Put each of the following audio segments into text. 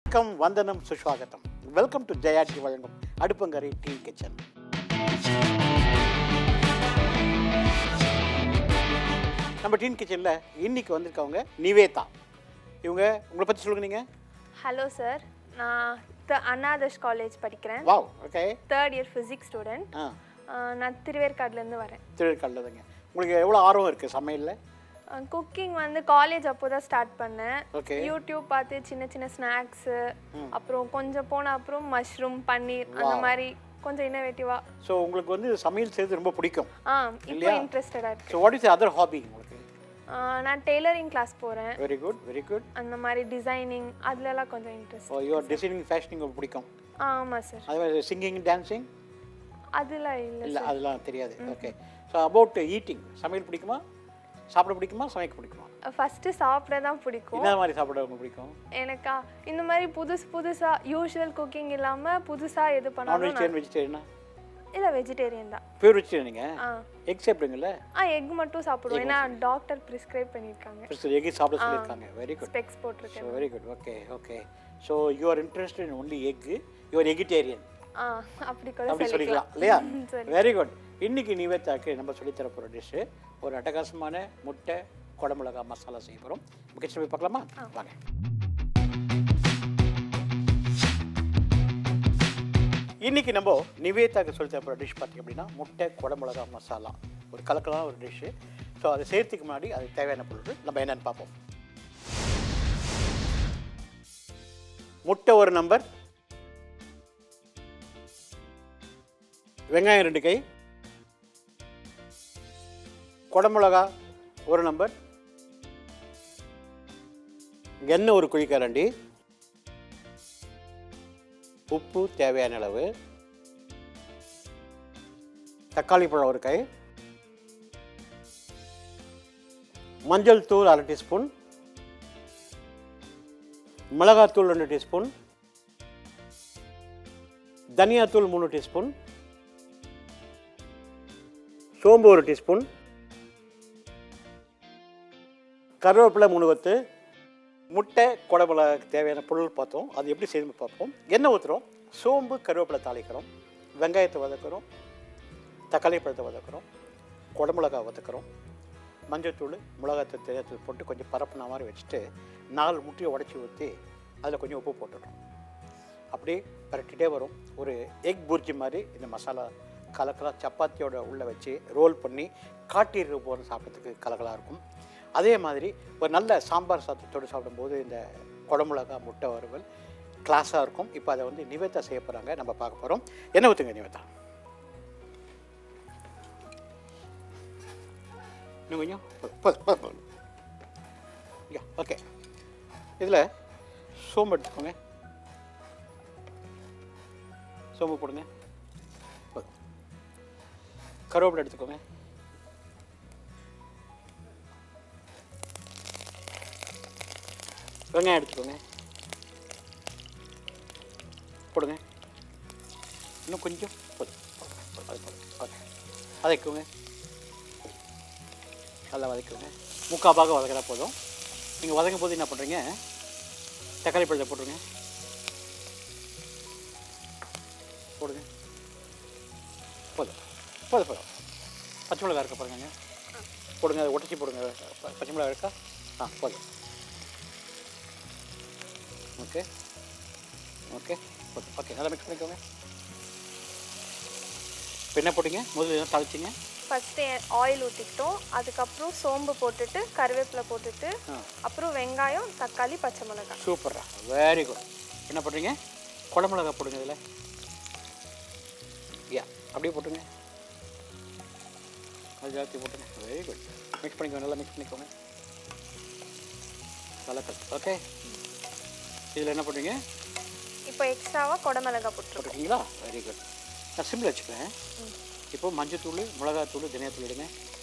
வணக்கம் வந்தனம் சுஸ்வாகத்தம் welcome to ஜெயாட்சி வழங்கும் அடுப்பங்கரை டீ கிச்சன் நம்ம டீன் கிச்சனில் இன்னைக்கு வந்திருக்கவங்க நிவேதா இவங்க உங்களை பற்றி சொல்லுங்க நீங்கள் ஹலோ சார் நான் த அண்ணாதர்ஷ் காலேஜ் படிக்கிறேன் wow okay third year physics student ஆ நான் திருவேற்காடுலேருந்து வரேன் திருக்கல்லதுங்க உங்களுக்கு எவ்வளோ ஆர்வம் இருக்குது சமையலில் குக்கிங் வந்து காலேஜ் அப்போ தான் ஸ்டார்ட் பண்ணேன் Okay. யூடியூப் பார்த்து சின்ன சின்ன ஸ்நாக்ஸு அப்புறம் கொஞ்சம் போன அப்புறம் மஷ்ரூம் பன்னீர் அந்த மாதிரி கொஞ்சம் இன்னோவேட்டிவாக ஸோ உங்களுக்கு வந்து சமையல் செய்கிறது ரொம்ப பிடிக்கும் ஆ இப்போ இன்ட்ரெஸ்டடாக இருக்கு so what is other hobby உங்களுக்கு ஆ, நான் டெய்லரிங் கிளாஸ் போகிறேன் வெரி குட் வெரி குட் அந்த மாதிரி டிசைனிங் அதுலலாம் கொஞ்சம் interest so your designing fashioning உங்களுக்கு பிடிக்கும் ஆமாம் சார் அதே மாதிரி சிங்கிங் டான்சிங் அதெல்லாம் இல்லை இல்லை அதெல்லாம் தெரியாது ஓகே ஸோ அபவுட் ஈட்டிங் சமையல் பிடிக்குமா சாப்பிட பிடிக்குமா சமைக்க பிடிக்குமா ஃபஸ்ட்டு சாப்பிட தான் பிடிக்கும் என்ன மாதிரி சாப்பிட உங்களுக்கு பிடிக்கும் எனக்கா இந்த மாதிரி புதுசு புதுசா யூஷுவல் குக்கிங் இல்லாம புதுசா எது நான் பண்ணாலும் வெஜிடேரியன் வெஜிடேரியனா இல்ல வெஜிடேரியன் தான் பியூர் வெஜிடேரியனுங்க ஆ எக் சாப்பிடுங்கல்ல ஆ எக் மட்டும் சாப்பிடுவோம் ஏன்னா டாக்டர் ப்ரிஸ்கிரைப் பண்ணியிருக்காங்க எக் சாப்பிட சொல்லியிருக்காங்க வெரி குட் ஸ்பெக்ஸ் போட்டிருக்கேன் so very good okay okay so you are interest in only egg you are eggetarian ஆ அப்படி கூட அப்படி சொல்லிக்கலாம் சொல்லிக்கலாம் இல்லையா சரி வெரி குட் இன்னைக்கு நிவேத்தாக்கு நம்ம சொல்லித்தர போகிற டிஷ்ஷு ஒரு அட்டகாசமான முட்டை குடமிளகா மசாலா செய்ய போகிறோம் கிச்சன் போய் பார்க்கலாமா வாங்க இன்னைக்கு நம்ம நிவேதாக்கு சொல்லித்தர போகிற டிஷ் பார்த்தீங்க அப்படின்னா முட்டை குடமிளகா மசாலா ஒரு கலக்கலான ஒரு டிஷ்ஷு ஸோ அதை செய்யறதுக்கு முன்னாடி அதுக்கு தேவையான பொருட்கள் நம்ம என்னென்னு பார்ப்போம் முட்டை ஒரு நம்பர் வெங்காயம் ரெண்டு கை குடமிளகா ஒரு நம்பர் எண்ணெய் ஒரு குழிக்கரண்டி உப்பு தேவையான அளவு தக்காளி பழம் ஒரு கை மஞ்சள் தூள் அரை டீஸ்பூன் மிளகாத்தூள் ரெண்டு டீஸ்பூன் தனியாத்தூள் மூணு டீஸ்பூன் சோம்பு ஒரு டீஸ்பூன் கருவேப்பிலை மூணு கொத்து முட்டை குடமிளகாக்கு தேவையான பொருள் பார்த்தோம் அது எப்படி செய்து பார்ப்போம் எண்ணெய் ஊற்றுறோம் சோம்பு கருவேப்பிலை தாளிக்கிறோம் வெங்காயத்தை வதக்குறோம் தக்காளி பழத்தை வதக்குறோம் குடமிளகா வதக்குறோம் மஞ்சள்தூள் மிளகாத்தூள் தேவையத்தூள் போட்டு கொஞ்சம் பரப்புன மாதிரி வச்சுட்டு நாலு முட்டையை உடச்சி ஊற்றி அதில் கொஞ்சம் உப்பு போட்டுடுறோம் அப்படியே பரட்டிகிட்டே வரும் ஒரு எக் புர்ஜி மாதிரி இந்த மசாலா கலக்கலாக சப்பாத்தியோட உள்ளே வச்சு ரோல் பண்ணி காட்டிட்டு போகிற சாப்பிட்றதுக்கு கலக்கலாக இருக்கும் அதே மாதிரி ஒரு நல்ல சாம்பார் சாதத்தோடு சாப்பிடும்போது இந்த குடமிளகா முட்டை வறுவல் கிளாஸாக இருக்கும் இப்போ அதை வந்து நிவேதா செய்ய போகிறாங்க நம்ம பார்க்க போகிறோம் என்ன ஊற்றுங்க நிவேதா இன்னும் கொஞ்சம் போதும், போதும், போதும். யா ஓகே இதில் சோம்பு எடுத்துக்கோங்க சோம்பு போடுங்க போதும். கருவேப்பிலை எடுத்துக்கோங்க வெங்காயம் எடுத்துக்கோங்க போடுங்க இன்னும் கொஞ்சம் போதும் அது போதும் ஓகே வதக்குங்க நல்லா வதக்குங்க முக்கால் பாகம் வதக்கினா போதும் நீங்கள் வதக்கும் போது என்ன பண்ணுறீங்க தக்காளி பழத்தை போட்டுருங்க போடுங்க போதும் போதும் போதும் பச்சை மிளகா இருக்க பாருங்க போடுங்க அதை உடச்சி போடுங்க ப- பச்சை மிளகா இருக்கா ஆ போதும் ஓகே ஓகே போதும் ஓகே நல்லா மிக்ஸ் பண்ணிக்கோங்க இப்போ என்ன போட்டீங்க முதல்ல என்ன தாளிச்சிங்க ஃபஸ்ட்டு ஆயில் ஊற்றிக்கிட்டோம் அதுக்கப்புறம் சோம்பு போட்டுட்டு கருவேப்பிலை போட்டுட்டு ஆ அப்புறம் வெங்காயம் தக்காளி பச்சை மிளகாய் சூப்பர்ரா வெரி குட் என்ன பண்ணுறீங்க குடமிளகா போடுங்க இதில் யா அப்படியே போட்டுங்க அது ஜாஸ்தி போட்டுங்க வெரி குட் மிக்ஸ் பண்ணிக்கோங்க நல்லா மிக்ஸ் பண்ணிக்கோங்க நல்லா கல் ஓகே இதில் என்ன பண்ணுறீங்க இப்போ எக்ஸ்ட்ராவாக குடமிளகாய் போட்டுருக்கோம் போட்டுருக்கீங்களா வெரி குட் நான் சிம்பிள் வச்சுக்கிறேன் இப்போ மஞ்சத்தூள் மிளகாத்தூள் தனியாத்தூள் எடுங்க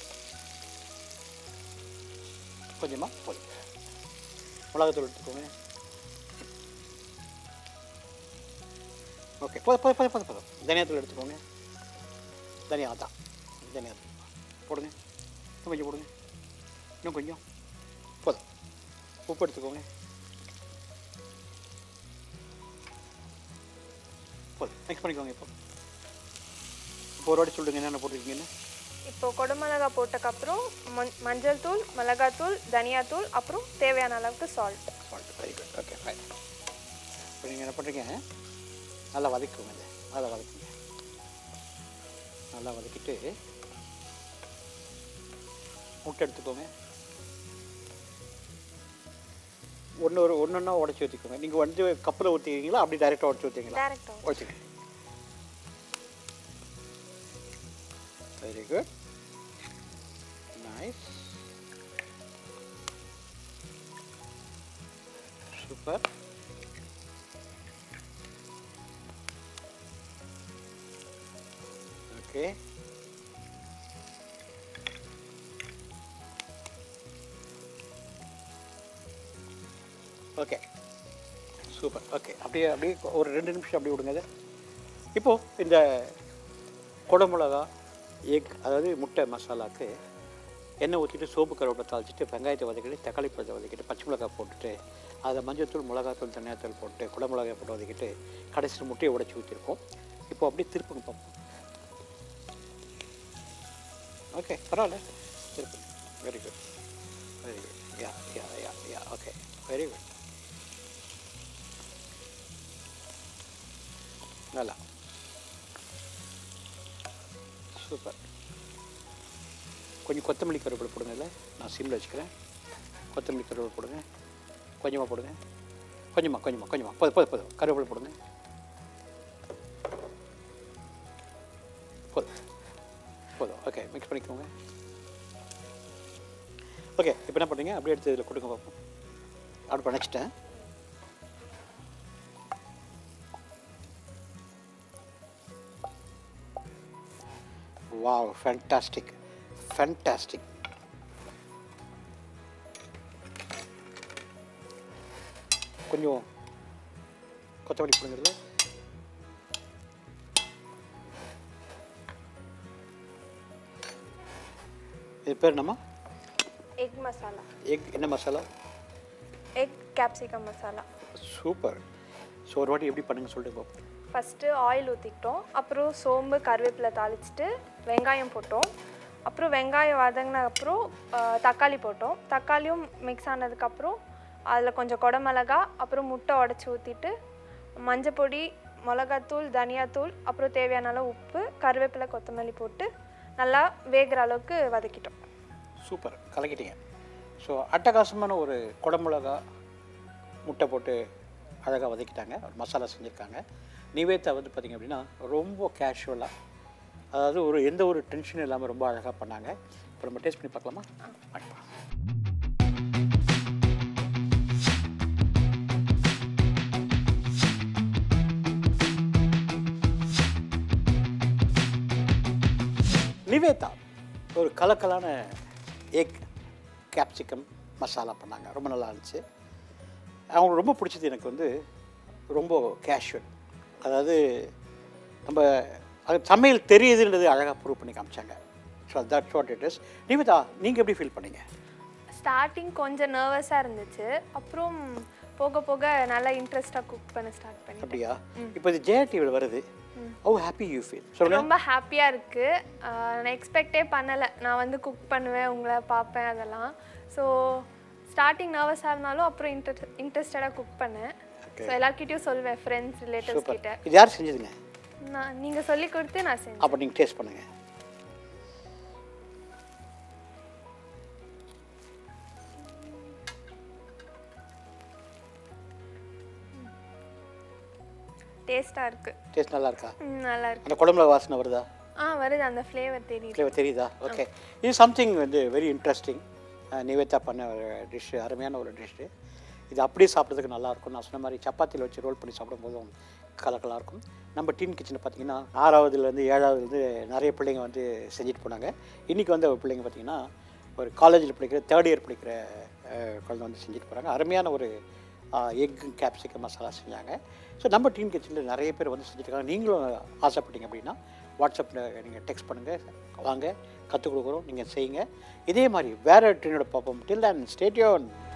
கொஞ்சமாக போதும் மிளகாத்தூள் எடுத்துக்கோங்க ஓகே போதும் போதும் போதும் போதும் போதும் தனியாத்தூள் எடுத்துக்கோங்க தனியா தான் தனியாத்தூள் போடுங்க இன்னும் கொஞ்சம் போடுங்க இன்னும் கொஞ்சம் போதும் உப்பு எடுத்துக்கோங்க போதும் மிக்ஸ் பண்ணிக்கோங்க இப்போ இப்போ ஒரு வாட்டி சொல்லுங்க என்னென்ன போட்டிருக்கீங்கன்னு இப்போ குடமிளகா போட்டக்கப்புறம் மஞ் மஞ்சள் தூள் மிளகாத்தூள் தனியாத்தூள் அப்புறம் தேவையான அளவுக்கு salt salt very good okay fine இப்போ நீங்கள் என்ன பண்ணுறீங்க நல்லா வதக்குங்க இதை நல்லா வதக்குங்க நல்லா வதக்கிட்டு முட்டை எடுத்துக்கோங்க ஒன்று ஒரு ஒன்று ஒன்றா உடச்சி ஊற்றிக்கோங்க நீங்கள் வந்து கப்பில் ஊற்றிக்கிறீங்களா அப்படி டைரெக்டாக உடச்சி ஊற்றிங்களா டேரெக்டாக உடச்சிங்க very good nice super okay okay super okay அப்படியே அப்படியே ஒரு ரெண்டு நிமிஷம் அப்படியே விடுங்க இதை இப்போது இந்த குடமிளகா எக் அதாவது முட்டை மசாலாக்கு எண்ணெய் ஊற்றிட்டு சோப்பு கருவேப்பிலை தாளிச்சிட்டு வெங்காயத்தை வதக்கிட்டு தக்காளி பழத்தை வதக்கிட்டு பச்சை மிளகாய் போட்டுட்டு அதில் மஞ்சள்தூள் மிளகாத்தூள் தனியாத்தூள் போட்டு குடமிளகாய் போட்டு வதக்கிட்டு கடைசியில் முட்டையை உடைச்சி ஊற்றிருக்கோம் இப்போ அப்படியே திருப்புங்க பார்ப்போம் ஓகே பரவாயில்ல திருப்புங்க very good very good ya ya ya ya okay very good நல்லா சூப்பர் கொஞ்சம் கொத்தமல்லி கருவேப்பிலை போடுங்க இதில் நான் சிம்மில் வச்சுக்கிறேன் கொத்தமல்லி கருவேப்பிலை போடுங்க கொஞ்சமாக போடுங்க கொஞ்சமாக கொஞ்சமாக கொஞ்சமாக போதும் போதும் போதும் கருவேப்பிலை போடுங்க போதும் போதும் ஓகே மிக்ஸ் பண்ணிக்கோங்க ஓகே இப்போ என்ன பண்ணுறீங்க அப்படியே எடுத்து இதில் கொடுங்க பார்ப்போம் அடுப்பு அணைச்சிட்டேன் வாவ் ஃபேண்டாஸ்டிக் ஃபேண்டாஸ்டிக் கொஞ்சம் கொத்தமல்லி போடுங்கிறது இது பேர் என்னம்மா எக் மசாலா எக் என்ன masala egg capsicum masala super so ஒரு வாட்டி எப்படி பண்ணுங்க சொல்லிட்டு பார்ப்போம் ஃபஸ்ட்டு ஆயில் ஊற்றிக்கிட்டோம் அப்புறம் சோம்பு கருவேப்பிலை தாளிச்சிட்டு வெங்காயம் போட்டோம் அப்புறம் வெங்காயம் வதங்கின அப்புறம் ஆ, தக்காளி போட்டோம் தக்காளியும் மிக்ஸ் ஆனதுக்கப்புறம் அதில் கொஞ்சம் குடமிளகா அப்புறம் முட்டை உடச்சி ஊற்றிட்டு மஞ்சப்பொடி மிளகாத்தூள் தனியாத்தூள் அப்புறம் தேவையான அளவு உப்பு கருவேப்பிலை கொத்தமல்லி போட்டு நல்லா வேகிற அளவுக்கு வதக்கிட்டோம் சூப்பர் கலக்கிட்டீங்க ஸோ அட்டகாசமான ஒரு குடமிளகா முட்டை போட்டு அழகாக வதக்கிட்டாங்க ஒரு மசாலா செஞ்சுருக்காங்க நிவேதா வந்து பார்த்திங்க அப்படின்னா ரொம்ப கேஷுவலாக அதாவது ஒரு எந்த ஒரு டென்ஷனும் இல்லாமல் ரொம்ப அழகாக பண்ணாங்க இப்போ நம்ம டேஸ்ட் பண்ணி பார்க்கலாமா வாங்கப்பா. நிவேதா ஒரு கலக்கலான எக் கேப்சிகம் மசாலா பண்ணாங்க ரொம்ப நல்லா இருந்துச்சு அவங்களுக்கு ரொம்ப பிடிச்சது எனக்கு வந்து ரொம்ப கேஷுவல் அதாவது நம்ம அது சமையல் தெரியுதுன்றது அழகாக ப்ரூவ் பண்ணி காமிச்சாங்க so that's what it is Nivedha நீங்கள் எப்படி ஃபீல் பண்ணீங்க ஸ்டார்டிங் கொஞ்சம் நர்வஸாக இருந்துச்சு அப்புறம் போக போக நல்லா இன்ட்ரெஸ்டாக குக் பண்ண ஸ்டார்ட் பண்ணி அப்படியா இப்போ இது ஜெயா டிவியில் வருது ஹவு ஹாப்பி யூ ஃபீல் சொல்லுங்கள் ரொம்ப ஹாப்பியாக இருக்குது நான் எக்ஸ்பெக்டே பண்ணலை நான் வந்து குக் பண்ணுவேன் உங்களை பார்ப்பேன் அதெல்லாம் ஸோ ஸ்டார்டிங் நர்வஸாக இருந்தாலும் அப்புறம் இன்ட்ரெஸ்ட் இன்ட்ரெஸ்டடாக குக் பண்ணேன் ஸோ எல்லார்கிட்டயும் சொல்வேன் ஃப்ரெண்ட்ஸ் ரிலேட்டிவ்ஸ் சூப்பர் கிட்ட இது யார் செஞ்சதுங்க நான் நீங்கள் சொல்லி கொடுத்து நான் செஞ்சேன் அப்போ நீங்கள் டேஸ்ட் பண்ணுங்கள் டேஸ்ட்டாக இருக்குது டேஸ்ட் நல்லா இருக்கா நல்லா இருக்கு அந்த குழம்புல வாசனை வருதா ஆ வருது அந்த ஃப்ளேவர் தெரியுது ஃப்ளேவர் தெரியுதா ஓகே இது சம்திங் வந்து வெரி இன்ட்ரெஸ்டிங் நிவேதா பண்ண ஒரு டிஷ்ஷு அருமையான ஒரு டிஷ்ஷு இது அப்படியே சாப்பிட்றதுக்கு நல்லா இருக்கும் நான் சொன்ன மாதிரி சப்பாத்தியில் வச்சு ரோல் பண்ணி சாப்பிடும்போதும் கலக்கலாக இருக்கும் நம்ம டீன் கிச்சனில் பார்த்தீங்கன்னா ஆறாவதுலேருந்து ஏழாவதுலேருந்து நிறைய பிள்ளைங்க வந்து செஞ்சுட்டு போனாங்க இன்றைக்கி வந்து ஒரு பிள்ளைங்க பார்த்தீங்கன்னா ஒரு காலேஜில் படிக்கிற தேர்ட் இயர் படிக்கிற அஹ், குழந்தை வந்து செஞ்சுட்டு போகிறாங்க அருமையான ஒரு எக் கேப்சிகம் மசாலா செஞ்சாங்க ஸோ நம்ம டீன் கிச்சனில் நிறைய பேர் வந்து செஞ்சுருக்காங்க நீங்களும் ஆசைப்பட்டீங்க அப்படின்னா வாட்ஸ்அப்பில் நீங்கள் டெக்ஸ்ட் பண்ணுங்கள் வாங்க கற்றுக் கொடுக்குறோம் நீங்கள் செய்யுங்க இதே மாதிரி வேறு ட்ரெயினோட பார்ப்போம் டில் அண்ட் ஸ்டேட்யூன்